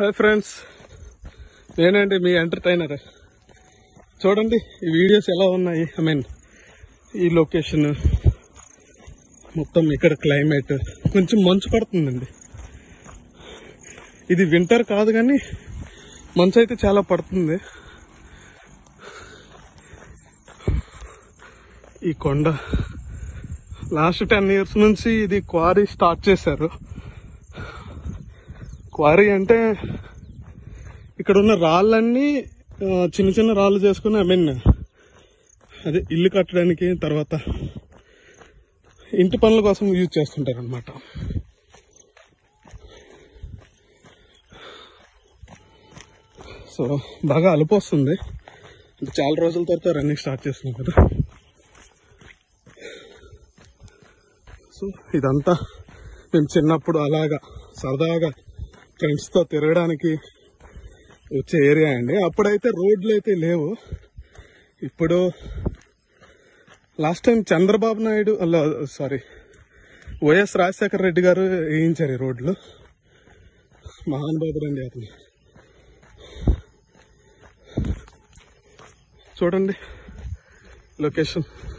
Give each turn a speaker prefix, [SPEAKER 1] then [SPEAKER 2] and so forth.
[SPEAKER 1] hi friends నేనండి మీ entertainer చూడండి ఈ వీడియోస్ ఎలా ఉన్నాయి ఐ మీన్ ఈ లొకేషన్ మొత్తం ఇక్కడ క్లైమేట్ కొంచెం మంచు పడుతుందండి ఇది వింటర్ కాదు కానీ మంచు అయితే చాలా పడుతుంది ఈ కొండ లాస్ట్ టెన్ ఇయర్స్ నుంచి ఇది క్వారీ స్టార్ట్ చేశారు క్వారీ అంటే ఇక్కడ ఉన్న రాళ్ళన్నీ ఆ, చిన్న చిన్న రాళ్ళు చేసుకుని ఐ మీన్ అదే ఇల్లు కట్టడానికి తర్వాత ఇంటి పనుల కోసం యూజ్ చేస్తుంటారు అనమాట సో బాగా అలుపు వస్తుంది అంటే చాలా రోజుల తర్వాత రన్నింగ్ స్టార్ట్ చేస్తున్నాం కదా సో ఇదంతా మేము చిన్నప్పుడు అలాగా సరదాగా ఫ్రెండ్స్తో తిరగడానికి వచ్చే ఏరియా అండి అప్పుడైతే రోడ్లు అయితే లేవు ఇప్పుడు లాస్ట్ టైం చంద్రబాబు నాయుడు అలా సారీ వైఎస్ రాజశేఖర రెడ్డి గారు వేయించారు ఈ రోడ్లు మహానుభావుడు అండి అతను చూడండి లొకేషన్